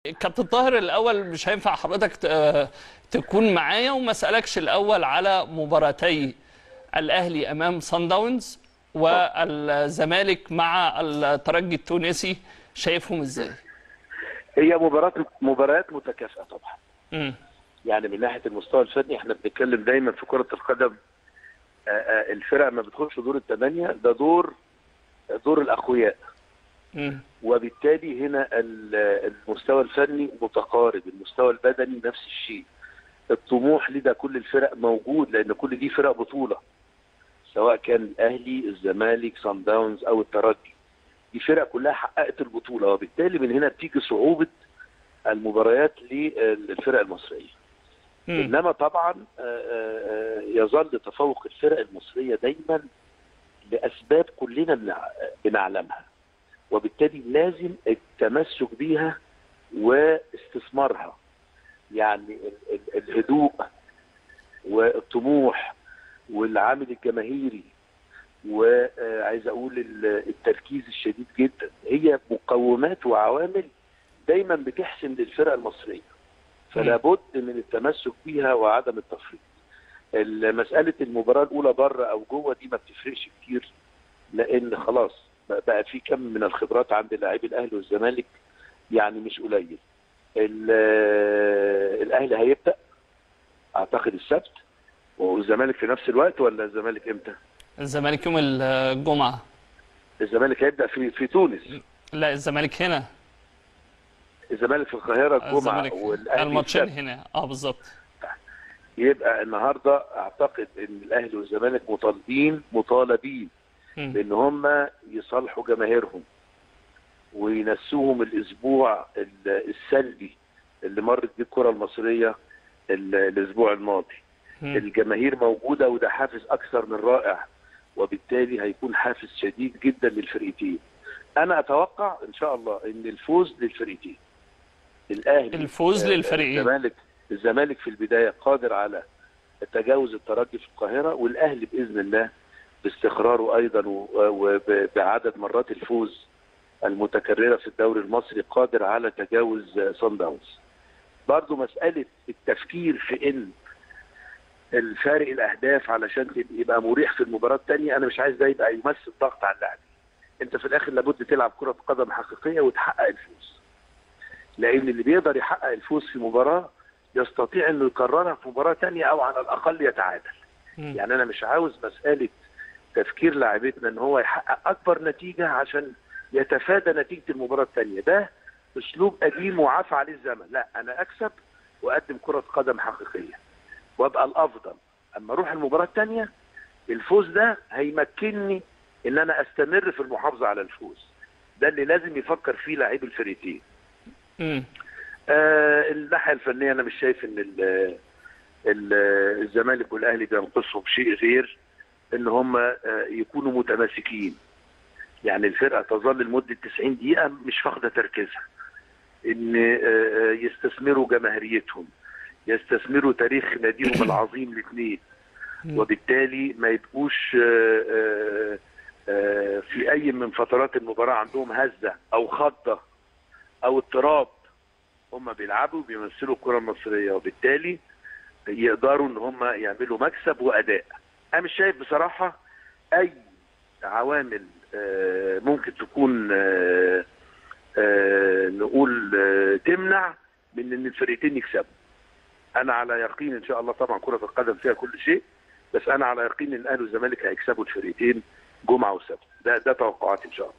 كابتن طاهر الاول مش هينفع حضرتك ت- تكون معايا وما اسالكش الاول على مباراتي الاهلي امام صن داونز والزمالك مع الترجي التونسي شايفهم ازاي؟ هي مباراه مباريات متكافئه طبعا امم يعني من ناحيه المستوى الفني احنا بنتكلم دايما في كره القدم آه، آه، الفرق ما بتخش دور الثمانيه ده دور دور الاقوياء امم وبالتالي هنا ال- المستوى الفني متقارب المستوى البدني نفس الشيء الطموح لدى كل الفرق موجود لان كل دي فرق بطوله سواء كان الاهلي الزمالك صن داونز او الترجي دي فرق كلها حققت البطوله وبالتالي من هنا بتيجي صعوبه المباريات للفرق المصريه امم انما طبعا آه، آه، آه، يظل تفوق الفرق المصريه دايما لاسباب كلنا بنع- بنعلمها وبالتالي لازم التمسك بيها واستثمارها يعني ال- ال- الهدوء والطموح والعامل الجماهيري وعايز اقول ال- التركيز الشديد جدا هي مقومات وعوامل دايما بتحسن للفرق المصريه فلا بد من التمسك بيها وعدم التفريط مسألة المباراة الأولى بره أو جوه دي ما بتفرقش كتير لأن خلاص بقى- بقى في كم من الخبرات عند لاعبي الأهلي والزمالك يعني مش قليل ال- الأهلي هيبدأ أعتقد السبت والزمالك في نفس الوقت ولا الزمالك إمتى؟ الزمالك يوم الجمعه الزمالك هيبدأ في في تونس لا الزمالك هنا الزمالك في القاهرة الجمعة الزمالك والأهلي الماتشين السبت. هنا اه بالظبط يبقى النهارده اعتقد ان الاهلي والزمالك مطالبين مطالبين مم. بان هم يصالحوا جماهيرهم وينسوهم الاسبوع ال- السلبي اللي مرت بيه الكره المصريه ال- الاسبوع الماضي مم. الجماهير موجوده وده حافز اكثر من رائع وبالتالي هيكون حافز شديد جدا للفرقتين انا اتوقع ان شاء الله ان الفوز للفرقتين الاهلي الفوز آه، للفريقين. الزمالك الزمالك في البدايه قادر على تجاوز الترجي في القاهره والاهلي باذن الله باستقراره ايضا و- وبعدد مرات الفوز المتكرره في الدوري المصري قادر على تجاوز صن داونز. برضه مساله التفكير في ان الفارق الاهداف علشان تبقى- يبقى مريح في المباراه الثانيه انا مش عايز ده يبقى يمثل ضغط على اللاعبين. انت في الاخر لابد تلعب كره قدم حقيقيه وتحقق الفوز. لان اللي بيقدر يحقق الفوز في مباراه يستطيع انه يكررها في مباراه ثانيه او على الاقل يتعادل. مم. يعني انا مش عاوز مساله تفكير لاعبتنا ان هو يحقق اكبر نتيجه عشان يتفادى نتيجه المباراه الثانيه ده اسلوب قديم وعفى عليه الزمن لا انا اكسب واقدم كره قدم حقيقيه وابقى الافضل اما اروح المباراه الثانيه الفوز ده هيمكنني ان انا استمر في المحافظه على الفوز ده اللي لازم يفكر فيه لاعبي الفريقين مم. آه الناحيه الفنيه انا مش شايف ان ال- ال- الزمالك والاهلي بينقصهم شيء غير ان هم آه يكونوا متماسكين يعني الفرقه تظل لمده 90 دقيقه مش فاقده تركيزها ان آه آه، يستثمروا جماهيريتهم يستثمروا تاريخ ناديهم العظيم الاثنين مم. وبالتالي ما يبقوش آه، آه، آه، في اي من فترات المباراه عندهم هزه او خضه او اضطراب هم بيلعبوا بيمثلوا الكره المصريه وبالتالي يقدروا ان هم يعملوا مكسب واداء انا مش شايف بصراحه اي عوامل آه، ممكن تكون آه، آه، نقول آه، تمنع من ان الفرقتين يكسبوا انا على يقين ان شاء الله طبعا كره القدم فيها كل شيء بس انا على يقين ان الاهلي والزمالك هيكسبوا الفرقتين جمعه وسبت ده ده توقعاتي ان شاء الله